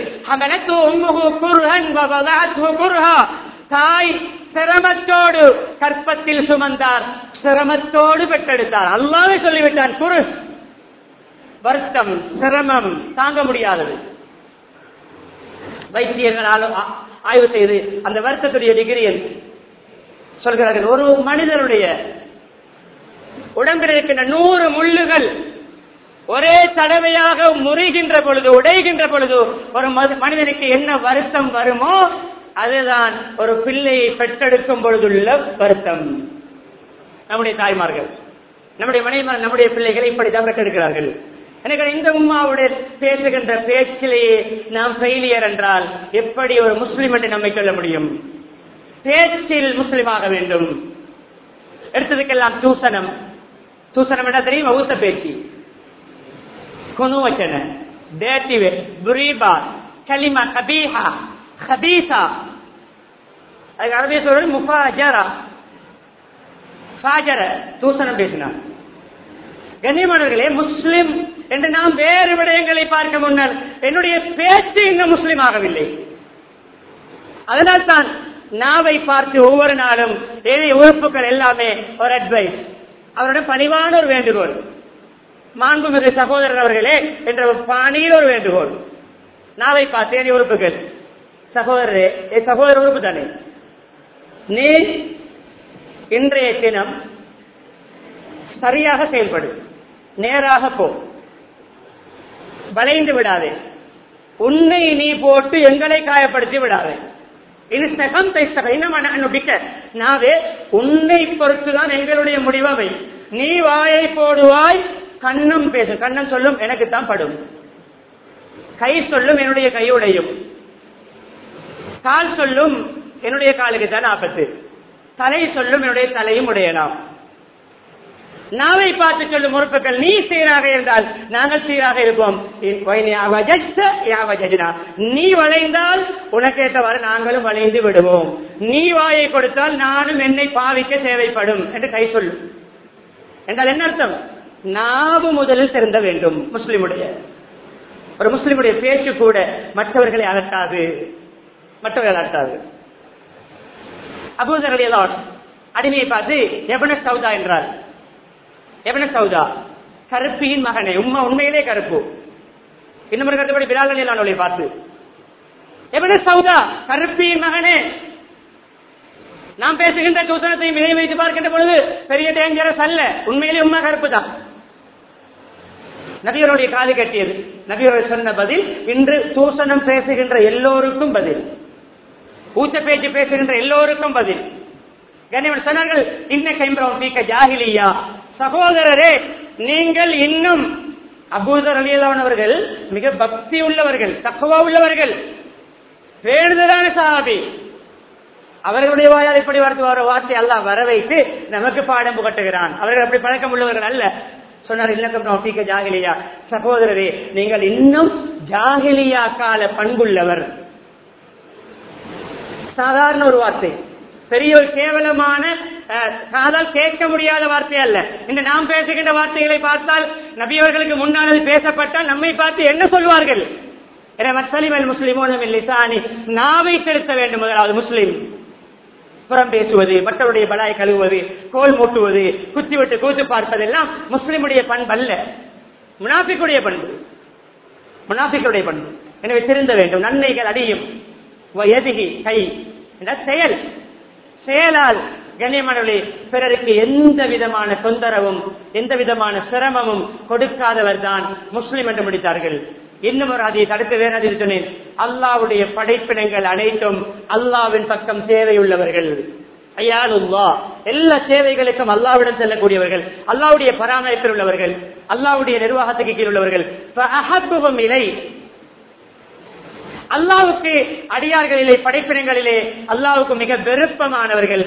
S1: தாய் சிரமத்தோடு கற்பத்தில் சுமந்தார் சிரமத்தோடு பெற்றெடுத்தார் அல்லாவே சொல்லிவிட்டான் குரு வருத்தம் சிரமம் தாங்க முடியாதது வைத்தியர்களால் ஆய்வு செய்து அந்த வருத்தத்துடைய டிகிரியில் சொல்கிறார்கள் ஒரு மனிதனுடைய உடம்பில் இருக்கின்ற நூறு முள்ளுகள் ஒரே தடவையாக முறிகின்ற பொழுது உடைகின்ற பொழுது ஒரு மனிதனுக்கு என்ன வருத்தம் வருமோ அதுதான் ஒரு பிள்ளையை பெற்றெடுக்கும் பொழுதுள்ள வருத்தம் நம்முடைய தாய்மார்கள் நம்முடைய மனைவி நம்முடைய பிள்ளைகளை இப்படித்தான் பெற்றெடுக்கிறார்கள் எனக்கு இந்த உம்மாவுடைய பேசுகின்ற பேச்சிலேயே நாம் ஃபெயிலியர் என்றால் எப்படி ஒரு முஸ்லிம் என்று நம்மை சொல்ல முடியும் பேச்சில் முஸ்லிமாக வேண்டும் எடுத்ததுக்கெல்லாம் தூசணம் தூசணம் என்ன தெரியும் ஊத்த பேச்சு குணுவச்சன டேட்டிவ் புரீபா கலிமா கபீஹா ஹபீசா அதுக்கு அரபிய சொல்றது முஃபாஜரா ஃபாஜர தூசணம் பேசினார் கண்ணியமானவர்களே முஸ்லிம் என்று நாம் வேறு விடயங்களை பார்க்க முன்னர் என்னுடைய பேச்சு இன்னும் முஸ்லிம் ஆகவில்லை அதனால் தான் நாவை பார்த்து ஒவ்வொரு நாளும் ஏனைய உறுப்புகள் எல்லாமே ஒரு அட்வைஸ் அவருடைய பணிவான ஒரு வேண்டுகோள் மாண்புமிகு சகோதரர் அவர்களே என்ற ஒரு பாணியில் ஒரு வேண்டுகோள் நாவை பார்த்து ஏனைய உறுப்புகள் சகோதரரே என் சகோதர உறுப்பு தானே நீ இன்றைய தினம் சரியாக செயல்படு நேராக போ வளைந்து விடாதே உன்னை நீ போட்டு எங்களை காயப்படுத்தி விடாதே இது சகம் நொடிக்க நாவே உன்னை பொறுத்துதான் எங்களுடைய முடிவை நீ வாயை போடுவாய் கண்ணும் பேசும் கண்ணம் சொல்லும் எனக்கு தான் படும் கை சொல்லும் என்னுடைய கையுடையும் கால் சொல்லும் என்னுடைய காலுக்கு தான் ஆபத்து தலை சொல்லும் என்னுடைய தலையும் உடையலாம் நாவை பார்த்து சொல்லும் உறுப்புகள் நீ சீராக இருந்தால் நாங்கள் சீராக இருப்போம் நீ வளைந்தால் உனக்கேற்றவாறு நாங்களும் வளைந்து விடுவோம் நீ வாயை கொடுத்தால் நானும் என்னை பாவிக்க தேவைப்படும் என்று கை சொல்லும் என்றால் என்ன அர்த்தம் நாவு முதலில் திருந்த வேண்டும் முஸ்லிமுடைய ஒரு முஸ்லிமுடைய பேச்சு கூட மற்றவர்களை அலட்டாது மற்றவர்களை அலட்டாது அபூதர் அடிமையை பார்த்து எவன சவுதா என்றார் எவன சவுதா கருப்பியின் மகனை உண்மை உண்மையிலே கருப்பு இன்னும் கருத்துப்படி பிலால் அவளை பார்த்து எவன சவுதா கருப்பியின் மகனே நாம் பேசுகின்ற தூசணத்தையும் விதை வைத்து பார்க்கின்ற பொழுது பெரிய டேஞ்சரஸ் அல்ல உண்மையிலே உண்மை கருப்பு தான் நபியருடைய காது கட்டியது நபியர் சொன்ன பதில் இன்று தூசணம் பேசுகின்ற எல்லோருக்கும் பதில் ஊச்ச பேச்சு பேசுகின்ற எல்லோருக்கும் பதில் கண்ணியவன் சொன்னார்கள் இன்ன கைம்பரம் பீக்க ஜாகிலியா சகோதரரே நீங்கள் இன்னும் அபூதர் அலியலான் அவர்கள் மிக பக்தி உள்ளவர்கள் தக்குவா உள்ளவர்கள் வேண்டுதலான சாபி அவர்களுடைய வாயால் இப்படி வார்த்தை வர வார்த்தை எல்லாம் வர வைத்து நமக்கு பாடம் புகட்டுகிறான் அவர்கள் அப்படி பழக்கம் உள்ளவர்கள் அல்ல சொன்னார் இல்லக்கம் பீக்க ஜாகிலியா சகோதரரே நீங்கள் இன்னும் ஜாகிலியா கால பண்புள்ளவர் சாதாரண ஒரு வார்த்தை பெரிய ஒரு கேவலமான காதால் கேட்க முடியாத வார்த்தை அல்ல இந்த நாம் பேசுகின்ற வார்த்தைகளை பார்த்தால் நபியவர்களுக்கு முன்னானது பேசப்பட்டால் நம்மை பார்த்து என்ன சொல்வார்கள் முஸ்லிமோனி நாவை செலுத்த வேண்டும் முதலாவது முஸ்லிம் புறம் பேசுவது மற்றவருடைய பலாய் கழுவுவது கோல் மூட்டுவது குத்தி விட்டு கூத்து பார்ப்பதெல்லாம் முஸ்லிமுடைய பண்பு அல்ல முனாஃபிக்குடைய பண்பு முனாஃபிக்குடைய பண்பு எனவே திருந்த வேண்டும் நன்மைகள் அடியும் எதிகி கை என்ற செயல் செயலால் கண்ணியமானவர்களே பிறருக்கு எந்த விதமான தொந்தரவும் எந்த விதமான சிரமமும் கொடுக்காதவர் தான் முஸ்லிம் என்று முடித்தார்கள் இன்னும் ஒரு அதை தடுத்து வேற அதில் சொன்னேன் அல்லாவுடைய படைப்பினங்கள் அனைத்தும் அல்லாவின் பக்கம் தேவையுள்ளவர்கள் ஐயாலுல்லா எல்லா சேவைகளுக்கும் அல்லாவிடம் செல்லக்கூடியவர்கள் அல்லாவுடைய பராமரிப்பில் உள்ளவர்கள் அல்லாவுடைய நிர்வாகத்துக்கு கீழ் உள்ளவர்கள் இலை அல்லாவுக்கு அடியார்களிலே படைப்பினங்களிலே அல்லாவுக்கு மிக விருப்பமானவர்கள்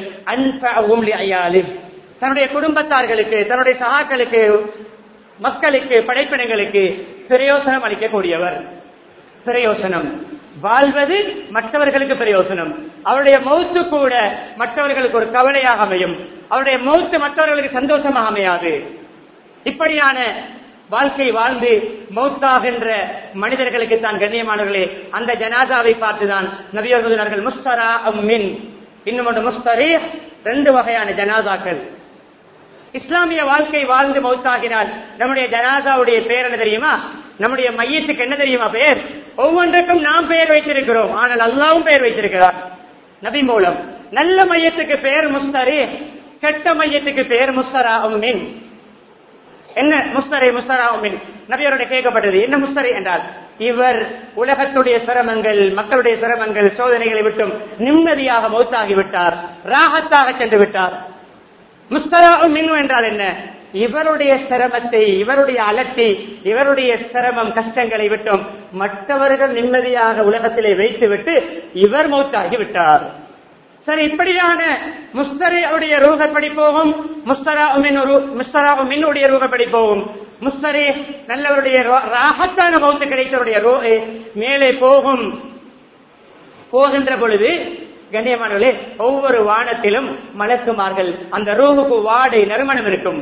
S1: தன்னுடைய குடும்பத்தார்களுக்கு தன்னுடைய சகாக்களுக்கு மக்களுக்கு படைப்பினங்களுக்கு பிரயோசனம் அளிக்கக்கூடியவர் பிரயோசனம் வாழ்வது மற்றவர்களுக்கு பிரயோசனம் அவருடைய மௌத்து கூட மற்றவர்களுக்கு ஒரு கவலையாக அமையும் அவருடைய மௌத்து மற்றவர்களுக்கு சந்தோஷமாக அமையாது இப்படியான வாழ்க்கை வாழ்ந்து மௌத்தாகின்ற மனிதர்களுக்கு தான் கண்ணியமானவர்களே அந்த ஜனாதாவை பார்த்துதான் நபியர்கள் முஸ்தரா மின் இன்னும் ஒன்று முஸ்தரே ரெண்டு வகையான ஜனாதாக்கள் இஸ்லாமிய வாழ்க்கை வாழ்ந்து மௌத்தாகினால் நம்முடைய ஜனாதாவுடைய பேர் என்ன தெரியுமா நம்முடைய மையத்துக்கு என்ன தெரியுமா பெயர் ஒவ்வொன்றுக்கும் நாம் பெயர் வைத்திருக்கிறோம் ஆனால் அல்லாவும் பெயர் வைத்திருக்கிறார் நபி மூலம் நல்ல மையத்துக்கு பெயர் முஸ்தரே கெட்ட மையத்துக்கு பெயர் முஸ்தரா மின் என்ன முஸ்தரை முஸ்தராமின் நபியருடைய கேட்கப்பட்டது என்ன முஸ்தரை என்றால் இவர் உலகத்துடைய சிரமங்கள் மக்களுடைய சிரமங்கள் சோதனைகளை விட்டும் நிம்மதியாக மௌத்தாகி விட்டார் ராகத்தாக சென்று விட்டார் முஸ்தராவும் மின்னு என்றால் என்ன இவருடைய சிரமத்தை இவருடைய அலட்டி இவருடைய சிரமம் கஷ்டங்களை விட்டும் மற்றவர்கள் நிம்மதியாக உலகத்திலே வைத்துவிட்டு இவர் மௌத்தாகி விட்டார் சரி இப்படியான முஸ்தரையுடைய ரூகப்படி போகும் முஸ்தராவுடைய ரூகப்படி போகும் முஸ்தரே நல்லவருடைய ராகத்தான மௌத்து கிடைத்தவருடைய மேலே போகும் போகின்ற பொழுது கண்ணியமானவர்களே ஒவ்வொரு வானத்திலும் மலக்குமார்கள் அந்த ரூஹுக்கு வாடை நறுமணம் இருக்கும்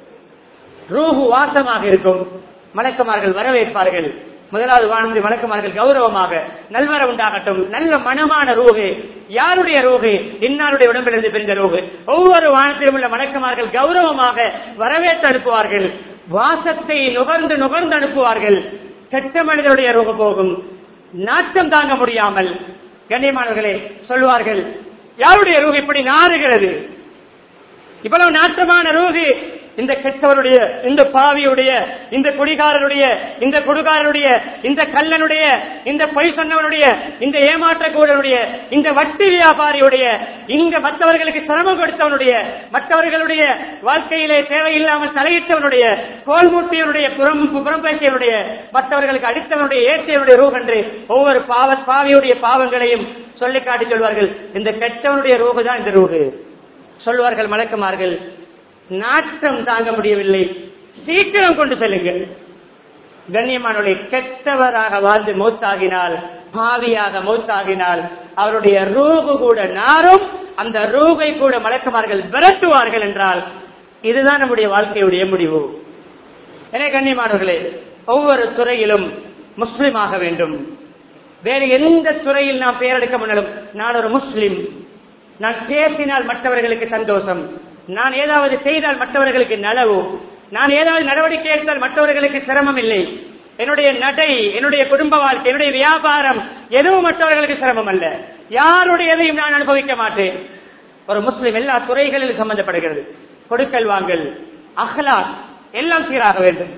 S1: ரூஹு வாசமாக இருக்கும் மலக்குமார்கள் வரவேற்பார்கள் முதலாவது வானத்தில் மலக்குமார்கள் கௌரவமாக நல்வர உண்டாகட்டும் நல்ல மனமான ரூகு யாருடைய ரூகு இன்னாருடைய உடம்பிலிருந்து பிரிந்த ரூகு ஒவ்வொரு வானத்திலும் உள்ள மலக்குமார்கள் கௌரவமாக வரவேற்று அனுப்புவார்கள் வாசத்தை நுகர்ந்து நுகர்ந்து அனுப்புவார்கள் கெட்ட மனிதனுடைய ரூகு போகும் நாட்டம் தாங்க முடியாமல் கண்ணியமானவர்களே சொல்வார்கள் யாருடைய ரூகு இப்படி நாறுகிறது இவ்வளவு நாட்டமான ரூகு இந்த கெட்டவருடைய இந்த பாவியுடைய இந்த குடிகாரனுடைய இந்த குடுகாரனுடைய இந்த கல்லனுடைய இந்த பொய் சொன்னவனுடைய இந்த ஏமாற்றக்கூடனுடைய இந்த வட்டி வியாபாரியுடைய இங்க மற்றவர்களுக்கு சிரமம் கொடுத்தவனுடைய மற்றவர்களுடைய வாழ்க்கையிலே தேவையில்லாமல் தலையிட்டவனுடைய கோல்மூட்டியவனுடைய புறம் புறம் பேசியவனுடைய மற்றவர்களுக்கு அடித்தவனுடைய ஏற்றியவனுடைய ரூஹ் என்று ஒவ்வொரு பாவ பாவியுடைய பாவங்களையும் சொல்லி காட்டி சொல்வார்கள் இந்த கெட்டவனுடைய ரூகு தான் இந்த ரூகு சொல்வார்கள் மலக்குமார்கள் நாட்டம் தாங்க முடியவில்லை சீக்கிரம் கொண்டு செல்லுங்கள் கண்ணியமானவர்களை கெட்டவராக வாழ்ந்து மௌத்தாகினால் பாவியாக மௌத்தாகினால் அவருடைய ரூகு கூட நாரும் அந்த ரூகை கூட மலக்குமார்கள் விரட்டுவார்கள் என்றால் இதுதான் நம்முடைய வாழ்க்கையுடைய முடிவு எனவே கண்ணியமானவர்களே ஒவ்வொரு துறையிலும் முஸ்லிமாக வேண்டும் வேறு எந்த துறையில் நாம் பெயரெடுக்க முன்னாலும் நான் ஒரு முஸ்லிம் நான் பேசினால் மற்றவர்களுக்கு சந்தோஷம் நான் ஏதாவது செய்தால் மற்றவர்களுக்கு நலவு நான் ஏதாவது நடவடிக்கை எடுத்தால் மற்றவர்களுக்கு சிரமம் இல்லை என்னுடைய நடை என்னுடைய குடும்ப வாழ்க்கை என்னுடைய வியாபாரம் எதுவும் மற்றவர்களுக்கு சிரமம் அல்ல யாருடைய எதையும் நான் அனுபவிக்க மாட்டேன் ஒரு முஸ்லிம் எல்லா துறைகளிலும் சம்பந்தப்படுகிறது கொடுக்கல் வாங்கல் அஹ்லா எல்லாம் சீராக வேண்டும்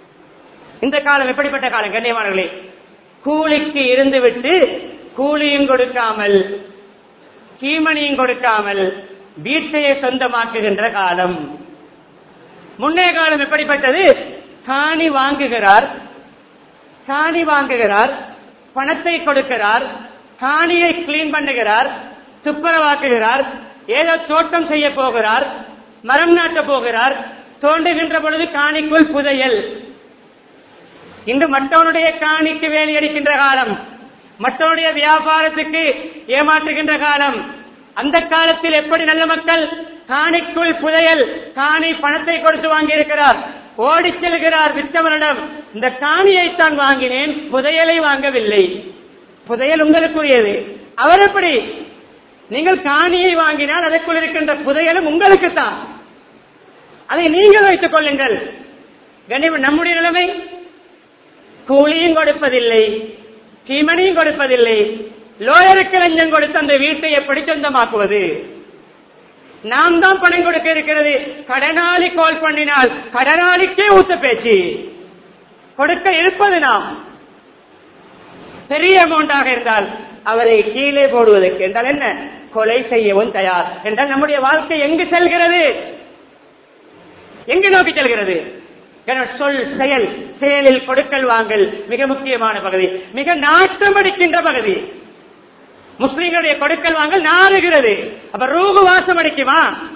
S1: இந்த காலம் எப்படிப்பட்ட காலம் கண்ணியமானவர்களே கூலிக்கு இருந்துவிட்டு கூலியும் கொடுக்காமல் கீமணியும் கொடுக்காமல் வீட்டையே சொந்தமாக்குகின்ற காலம் முன்னே காலம் எப்படிப்பட்டது காணி வாங்குகிறார் காணி வாங்குகிறார் பணத்தை கொடுக்கிறார் காணியை கிளீன் பண்ணுகிறார் துப்புரவாக்குகிறார் ஏதோ தோட்டம் செய்ய போகிறார் மரம் நாட்ட போகிறார் தோண்டுகின்ற பொழுது காணிக்குள் புதையல் இன்று மற்றவனுடைய காணிக்கு வேலி அடிக்கின்ற காலம் மற்றவனுடைய வியாபாரத்துக்கு ஏமாற்றுகின்ற காலம் அந்த காலத்தில் எப்படி நல்ல மக்கள் காணிக்குள் புதையல் காணி பணத்தை கொடுத்து வாங்கி இருக்கிறார் ஓடி செல்கிறார் வித்தவனிடம் இந்த காணியை தான் வாங்கினேன் புதையலை வாங்கவில்லை புதையல் உங்களுக்குரியது அவர் எப்படி நீங்கள் காணியை வாங்கினால் அதற்குள் இருக்கின்ற புதையலும் உங்களுக்கு தான் அதை நீங்கள் வைத்துக் கொள்ளுங்கள் கண்ணியம் நம்முடைய நிலைமை கூலியும் கொடுப்பதில்லை தீமணியும் கொடுப்பதில்லை லோயருக்கு லஞ்சம் கொடுத்து அந்த வீட்டை எப்படி சொந்தமாக்குவது நாம் தான் பணம் கொடுக்க இருக்கிறது கடனாளி கால் பண்ணினால் கடனாளிக்கே ஊத்த பேச்சு கொடுக்க இருப்பது நாம் பெரிய அமௌண்டாக இருந்தால் அவரை கீழே போடுவதற்கு என்றால் என்ன கொலை செய்யவும் தயார் என்றால் நம்முடைய வாழ்க்கை எங்கு செல்கிறது எங்கு நோக்கி செல்கிறது என சொல் செயல் செயலில் கொடுக்கல் வாங்கல் மிக முக்கியமான பகுதி மிக நாட்டம் அடிக்கின்ற பகுதி முஸ்லிம்களுடைய கொடுக்கல் வாங்கல் நாறுகிறது அப்ப ரூபு வாசம் அடிக்குமா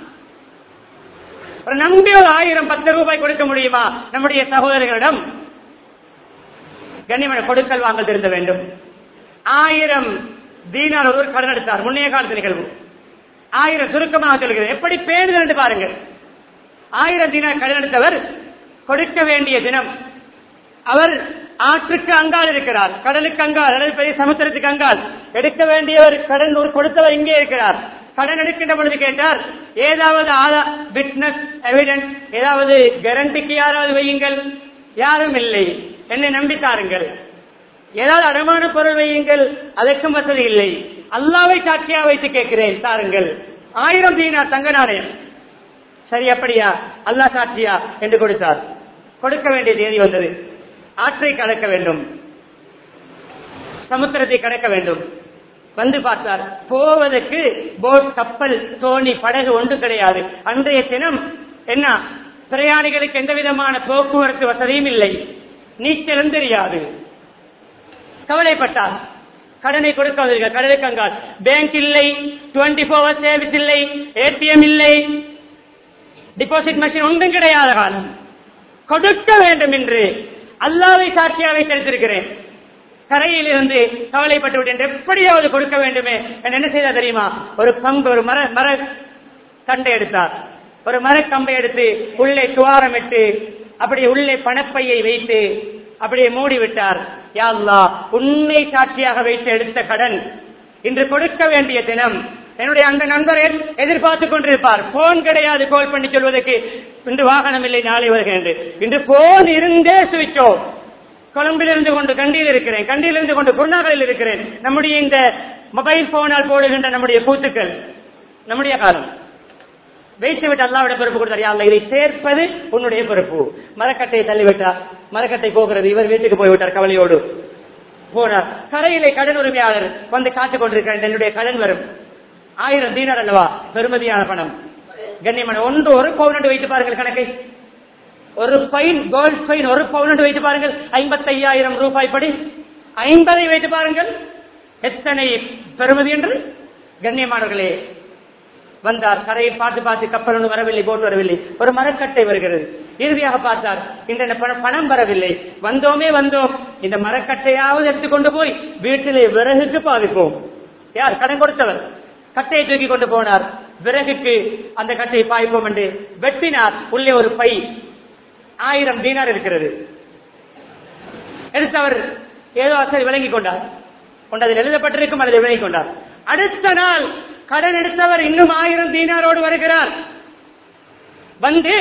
S1: ஒரு நம்பி ஒரு ஆயிரம் பத்து ரூபாய் கொடுக்க முடியுமா நம்முடைய சகோதரர்களிடம் கண்ணியமான கொடுக்கல் வாங்கல் திருந்த வேண்டும் ஆயிரம் தீனார் ஒருவர் கடன் எடுத்தார் முன்னைய காலத்து நிகழ்வு ஆயிரம் சுருக்கமாக சொல்கிறது எப்படி பேணுதல் என்று பாருங்கள் ஆயிரம் தீனார் கடன் எடுத்தவர் கொடுக்க வேண்டிய தினம் அவர் ஆற்றுக்கு அங்கால் இருக்கிறார் கடலுக்கு அங்கால் அல்லது பெரிய சமுத்திரத்துக்கு அங்கால் எடுக்க வேண்டியவர் கடன் ஒரு கொடுத்தவர் இங்கே இருக்கிறார் கடன் எடுக்கின்ற பொழுது கேட்டார் ஏதாவது விட்னஸ் எவிடன்ஸ் ஏதாவது கேரண்டிக்கு யாராவது வையுங்கள் யாரும் இல்லை என்னை நம்பி தாருங்கள் ஏதாவது அடமான பொருள் வையுங்கள் அதற்கும் வசதி இல்லை அல்லாவை சாட்சியா வைத்து கேட்கிறேன் தாருங்கள் ஆயிரம் தீனார் தங்க நாணயம் சரி அப்படியா அல்லா சாட்சியா என்று கொடுத்தார் கொடுக்க வேண்டிய தேதி வந்தது ஆற்றை கடக்க வேண்டும் சமுத்திரத்தை கடக்க வேண்டும் வந்து பார்த்தார் போவதற்கு போட் கப்பல் தோணி படகு ஒன்று கிடையாது அன்றைய தினம் என்ன பிரயாணிகளுக்கு எந்த விதமான போக்குவரத்து வசதியும் இல்லை நீச்சலும் தெரியாது கவலைப்பட்டார் கடனை கொடுக்க வந்திருக்க கடலுக்கு அங்கால் பேங்க் இல்லை டுவெண்டி போர் சர்வீஸ் இல்லை ஏடிஎம் இல்லை டிபாசிட் மிஷின் ஒன்றும் கிடையாத காலம் கொடுக்க வேண்டும் என்று அல்லாவை சாட்சியாக வைத்திருக்கிறேன் கரையில் இருந்து கவலைப்பட்டு விட்டேன் எப்படியாவது கொடுக்க வேண்டுமே என்று என்ன செய்தார் தெரியுமா ஒரு பங்கு ஒரு மர மர தண்டை எடுத்தார் ஒரு மரக்கம்பை எடுத்து உள்ளே துவாரமிட்டு அப்படியே உள்ளே பணப்பையை வைத்து அப்படியே மூடி விட்டார் யா அல்லாஹ் உன்னை சாட்சியாக வைத்து எடுத்த கடன் இன்று கொடுக்க வேண்டிய தினம் என்னுடைய அந்த நண்பர் எதிர்பார்த்துக் கொண்டிருப்பார் போன் கிடையாது கால் பண்ணி சொல்வதற்கு இன்று வாகனம் இல்லை நாளை வருகின்றேன் இன்று போன் இருந்தே சுவிச்சோ கொழும்பில் இருந்து கொண்டு கண்டியில் இருக்கிறேன் கண்டியில் இருந்து கொண்டு குருநாகலில் இருக்கிறேன் நம்முடைய இந்த மொபைல் போனால் போடுகின்ற நம்முடைய கூத்துக்கள் நம்முடைய காலம் வைத்து விட்டு அல்லாவிட பொறுப்பு கொடுத்தார் அல்ல இதை சேர்ப்பது உன்னுடைய பொறுப்பு மரக்கட்டையை தள்ளிவிட்டார் மரக்கட்டை போகிறது இவர் வீட்டுக்கு போய்விட்டார் கவலையோடு போனார் கரையிலே கடன் உரிமையாளர் வந்து காத்துக் கொண்டிருக்கிறார் என்னுடைய கடன் வரும் ஆயிரம் தீனார் அல்லவா பெருமதியான பணம் கண்ணியமான ஒன்று ஒரு பவுனண்டு வைத்து பாருங்கள் கணக்கை ஒரு பைன் கோல்ட் பைன் ஒரு பவுனண்டு வைத்து பாருங்கள் ஐம்பத்தி ஐயாயிரம் ரூபாய் படி ஐம்பதை வைத்து பாருங்கள் எத்தனை பெருமதி என்று கண்ணியமானவர்களே வந்தார் கரையை பார்த்து பார்த்து கப்பல் ஒன்று வரவில்லை போட்டு வரவில்லை ஒரு மரக்கட்டை வருகிறது இறுதியாக பார்த்தார் இந்த பணம் பணம் வரவில்லை வந்தோமே வந்தோம் இந்த மரக்கட்டையாவது எடுத்துக்கொண்டு போய் வீட்டிலே விறகுக்கு பாதிப்போம் யார் கடன் கொடுத்தவர் கட்டையை தூக்கி கொண்டு போனார் விறகுக்கு அந்த கட்டையை பாய்ப்போம் என்று வெட்டினார் உள்ளே ஒரு பை ஆயிரம் தீனார் இருக்கிறது எடுத்தவர் ஏதோ அசல் விளங்கிக் கொண்டார் கொண்டதில் எழுதப்பட்டிருக்கும் அல்லது விளங்கிக் கொண்டார் அடுத்த நாள் கடன் எடுத்தவர் இன்னும் ஆயிரம் தீனாரோடு வருகிறார் வந்து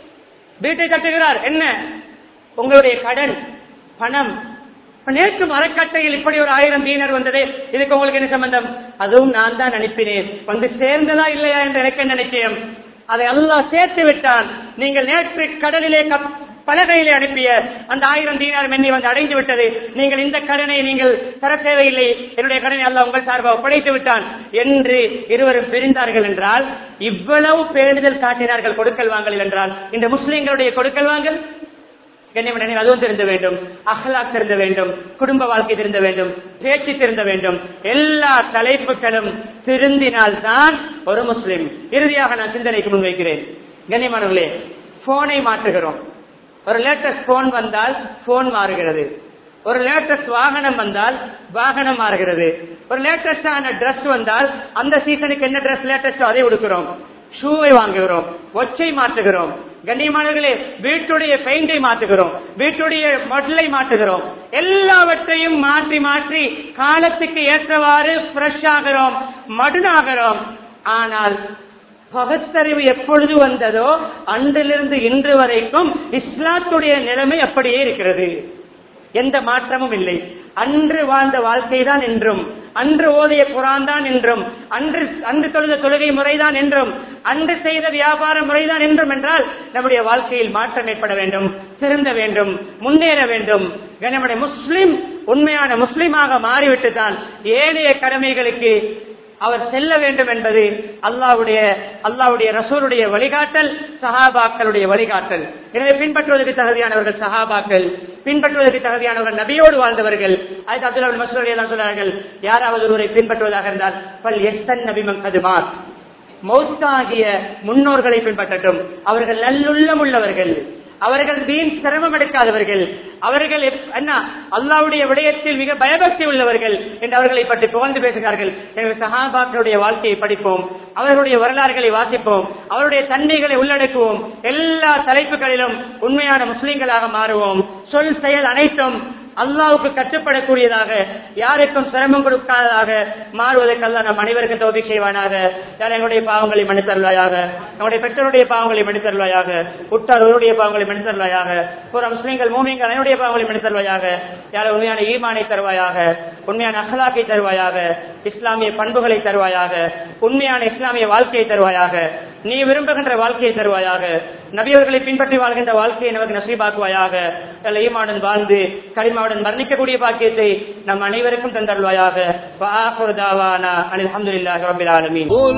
S1: வீட்டை கட்டுகிறார் என்ன உங்களுடைய கடன் பணம் நேற்று மரக்கட்டையில் இப்படி ஒரு ஆயிரம் தீனர் வந்தது இதுக்கு உங்களுக்கு என்ன சம்பந்தம் அதுவும் நான் தான் அனுப்பினேன் வந்து சேர்ந்ததா இல்லையா என்று எனக்கு என்ன நிச்சயம் அதை அல்லாஹ் சேர்த்து விட்டான் நீங்கள் நேற்று கடலிலே கப்- பலகையிலே அனுப்பிய அந்த ஆயிரம் தீனார் மென்னி வந்து அடைந்து விட்டது நீங்கள் இந்த கடனை நீங்கள் தர தேவையில்லை என்னுடைய கடனை அல்லாஹ் உங்கள் சார்பாக ஒப்படைத்து விட்டான் என்று இருவரும் பிரிந்தார்கள் என்றால் இவ்வளவு பேணுதல் காட்டினார்கள் கொடுக்கல் வாங்கல் என்றால் இந்த முஸ்லிம்களுடைய கொடுக்கல் வாங்கல் கண்ணியமடனில் அதுவும் திருந்த வேண்டும் அஹ்லாக் திருந்த வேண்டும் குடும்ப வாழ்க்கை திருந்த வேண்டும் பேச்சு திருந்த வேண்டும் எல்லா தலைப்புகளும் திருந்தினால்தான் ஒரு முஸ்லிம் இறுதியாக நான் சிந்தனைக்கு முன்வைக்கிறேன் கண்ணியமானவர்களே போனை மாற்றுகிறோம் ஒரு லேட்டஸ்ட் போன் வந்தால் போன் மாறுகிறது ஒரு லேட்டஸ்ட் வாகனம் வந்தால் வாகனம் மாறுகிறது ஒரு லேட்டஸ்டான Dress வந்தால் அந்த சீசனுக்கு என்ன Dress லேட்டஸ்டோ அதை உடுக்கிறோம் ஷூவை வாங்குகிறோம் ஒச்சை மாற்றுகிறோம் கண்ணியமானவர்களே வீட்டுடைய பெயிண்டை மாற்றுகிறோம் வீட்டுடைய மொடலை மாற்றுகிறோம் எல்லாவற்றையும் மாற்றி மாற்றி காலத்துக்கு ஏற்றவாறு ஃப்ரெஷ் ஆகிறோம் மடுனாகிறோம் ஆனால் பகுத்தறிவு எப்பொழுது வந்ததோ அன்றிலிருந்து இன்று வரைக்கும் இஸ்லாத்துடைய நிலைமை அப்படியே இருக்கிறது எந்த மாற்றமும் இல்லை அன்று வாழ்ந்த வாழ்க்கை தான் என்றும் அன்று ஓதிய குரான் தான் என்றும் அன்று அன்று தொழுத தொழுகை முறைதான் என்றும் அன்று செய்த வியாபார முறைதான் என்றும் என்றால் நம்முடைய வாழ்க்கையில் மாற்றம் ஏற்பட வேண்டும் திருந்த வேண்டும் முன்னேற வேண்டும் நம்முடைய முஸ்லிம் உண்மையான முஸ்லிமாக மாறிவிட்டு தான் ஏனைய கடமைகளுக்கு அவர் செல்ல வேண்டும் என்பது அல்லாவுடைய அல்லாவுடைய ரசூலுடைய வழிகாட்டல் சஹாபாக்களுடைய வழிகாட்டல் எனவே பின்பற்றுவதற்கு தகுதியானவர்கள் சஹாபாக்கள் பின்பற்றுவதற்கு தகுதியானவர்கள் நபியோடு வாழ்ந்தவர்கள் அது அப்துல்லா மசூல் தான் சொன்னார்கள் யாராவது ஒருவரை பின்பற்றுவதாக இருந்தால் பல் எஸ்தன் நபிமன் கதுமார் மௌத்தாகிய முன்னோர்களை பின்பற்றட்டும் அவர்கள் நல்லுள்ளம் உள்ளவர்கள் அவர்கள் வீண் சிரமம் எடுக்காதவர்கள் அவர்கள் எப்- என்ன அல்லாவுடைய விடயத்தில் மிக பயபக்தி உள்ளவர்கள் என்று அவர்களை பற்றி புகழ்ந்து பேசுகிறார்கள் எனவே சஹாபாக்களுடைய வாழ்க்கையை படிப்போம் அவர்களுடைய வரலாறுகளை வாசிப்போம் அவருடைய தன்மைகளை உள்ளடக்குவோம் எல்லா தலைப்புகளிலும் உண்மையான முஸ்லிம்களாக மாறுவோம் சொல் செயல் அனைத்தும் அல்லாவுக்கு கட்டுப்படக்கூடியதாக யாருக்கும் சிரமம் கொடுக்காததாக மாறுவதற்கல்ல நம் அனைவருக்கும் தோல்வி செய்வானாக யார் எங்களுடைய பாவங்களை மன்னித்தருள்வாயாக நம்முடைய பெற்றோருடைய பாவங்களை மன்னித்தருள்வாயாக உற்றாரோருடைய பாவங்களை மன்னித்தருள்வாயாக புற முஸ்லீம்கள் மூமியங்கள் அனைவருடைய பாவங்களை மன்னித்தருள்வாயாக யார் உண்மையான ஈமானை தருவாயாக உண்மையான அகலாக்கை தருவாயாக இஸ்லாமிய பண்புகளை தருவாயாக உண்மையான இஸ்லாமிய வாழ்க்கையை தருவாயாக நீ விரும்புகின்ற வாழ்க்கையை தருவாயாக நபியவர்களை பின்பற்றி வாழ்கின்ற வாழ்க்கையை நமக்கு நசீபாக்குவாயாக நல்ல ஈமாவுடன் வாழ்ந்து கரிமாவுடன் மரணிக்கக்கூடிய பாக்கியத்தை நம் அனைவருக்கும் தந்தருள்வாயாக وآخر دعوانا أن الحمد لله رب العالمين
S2: قل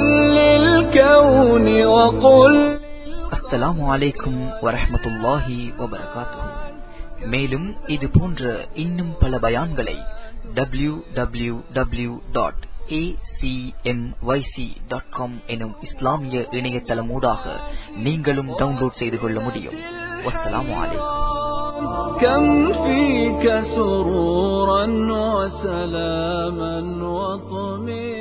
S2: للكون وقل
S3: அஸ்ஸலாமு அலைக்கும் வரஹ்மத்துல்லாஹி வபரகாத்துஹு மேலும் இது போன்ற இன்னும் பல பயான்களை W W W dot dot com எனும் இஸ்லாமிய இணையதளமூடாக நீங்களும் டவுன்லோட் செய்து கொள்ள முடியும் வஸ்ஸலாமு அலைக்கும்
S2: كم فيك سرورا وسلاما وطمئنا